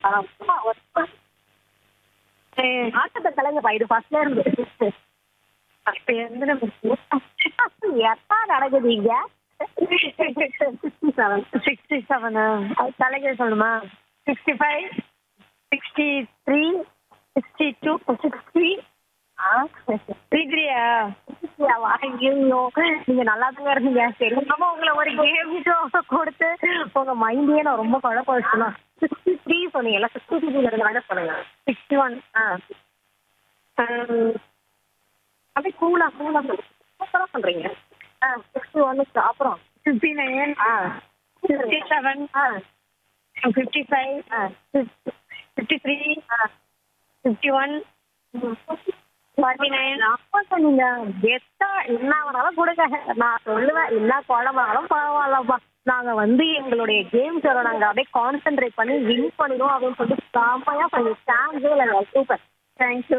ஆமா, ஒரு- ஏய், ஆட்டத்தை கலைஞப்பா இது ஃபர்ஸ்ட்ல இருந்து அப்ப இருந்து நம்ம எப்பா நடக்குது இங்க சிக்ஸ்டி செவன் சிக்ஸ்டி செவனா அது தலைக்கு சொல்லணுமா sixty five sixty three sixty two sixty three த்ரீயா ஐயோ நீங்க நல்லா தாங்க இருந்தீங்க சரி நம்ம உங்களை ஒரு கேம் கொடுத்து உங்க மைண்டையே நான் ரொம்ப குழப்ப வச்சுலாம் சிக்ஸ்டி த்ரீ சொன்னீங்கல்ல சிக்ஸ்டி த்ரீ வேணா சொல்லுங்க சிக்ஸ்டி ஒன் ஆ ஆம், அப்படியே கூலா கூலா சொல்லுங்க சூப்பரா சொல்றீங்க ஆ சிக்ஸ்டி ஒன்னுக்கு அப்புறம் fifty nine ah fifty seven ah fifty five ah fifty three ah fifty one forty nine அப்பா சொன்னீங்க எத்தா என்ன வேணாலும் கொடுங்க நான் சொல்லுவேன் என்ன குழம்பாலும் பரவாயில்லப்பா நாங்க வந்து எங்களுடைய கேம்ஸ் நாங்க அப்படியே கான்சென்ட்ரேட் பண்ணி வின் பண்ணிடுவோம் அப்படின்னு சொல்லிட்டு செம்மையா பண்ணி தேங்க்யூ இல்லை சூப்பர் தேங்க்யூ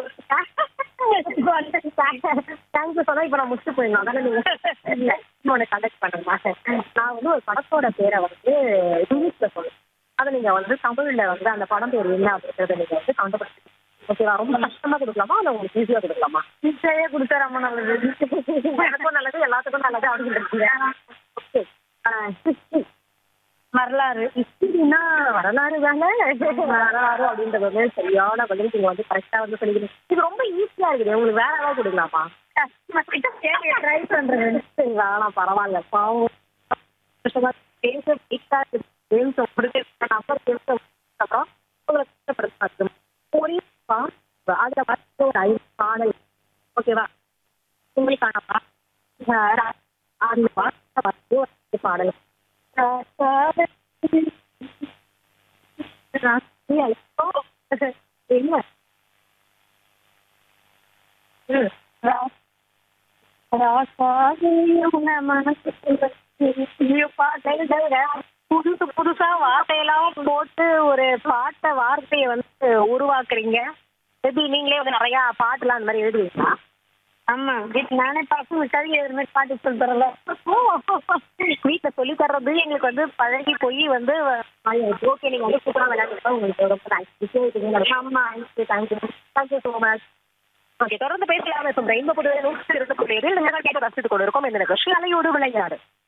தேங்க்யூ சொன்னா இப்ப நான் முடிச்சுட்டு போயிடலாம் தானே நீங்க இல்ல இன்னொன்னு கண்டக்ட் பண்ணுங்க நான் வந்து ஒரு படத்தோட பேரை வந்து இங்கிலீஷ்ல சொல்லுவேன் அதை நீங்க வந்து தமிழ்ல வந்து அந்த படம் பேர் என்ன அப்படின்றத நீங்க வந்து கண்டுபிடிச்சு ஓகேவா ரொம்ப கஷ்டமா கொடுக்கலாமா இல்லை உங்களுக்கு ஈஸியா கொடுக்கலாமா ஈஸியாவே கொடுத்தா ரொம்ப நல்லது எனக்கும் நல்லது எல்லாத்துக்கும் நல்லது அப்படின்னு இருக்கீங்க ஓகே வரலாறு ஹிஸ்டரினா வரலாறு தானே வரலாறு அப்படின்றது வந்து சரியான பதில் நீங்க வந்து கரெக்டா வந்து சொல்லிக்கிறீங்க இது ரொம்ப ஈஸியா இருக்குது உங்களுக்கு வேற ஏதாவது கொடுக்கலாமா ட்ரை பண்றேன் சரி வேணாம் பரவாயில்ல பாவம் பேச கேம்ஸ் கொடுத்து நம்பர் கேம்ஸ் அப்புறம் உங்களை கஷ்டப்படுத்த ஒரே பா- அதுல வந்து ஒரு ஐந்து பாடல் ஓகேவா உங்களுக்கான பா- ஆஹ் அந்த பாடல வந்து ஒரு ஐந்து பாடல் ஆஹ் பாடல் ராசி ஐயோ. என்ன ம். ரா- ராசாவே உன்னை மனசுக்குள்ள ஐயோப்பா, சரி, சரிங்க. புதுசு புதுசா வார்த்தையெல்லாம் போட்டு ஒரு பாட்டை வார்த்தையை வந்து உருவாக்குறீங்க எப்படி நீங்களே வந்து நிறைய பாட்டுலாம் அந்த மாதிரி எழுதுவீங்களா ஆமா வீட்டு நானே பசங்க கவி எழுதுற மாதிரி பாட்டு சொல்லி தரல வீட்டுல சொல்லி தர்றது எங்களுக்கு வந்து பழகி போய் வந்து ஓகே நீங்க வந்து சூப்பரா விளையாடுறதா உங்களுக்கு ரொம்ப தேங்க்ஸ் ஆமா thank you thank you so much okay தொடர்ந்து பேசலாம் ரெயின்போ புது நூற்றி இருபத்தி புள்ளி ஏழு கேட்டு ரசித்துக் கொண்டிருக்கோம் இந்த நிகழ்ச்சி அலையோடு விளையாடு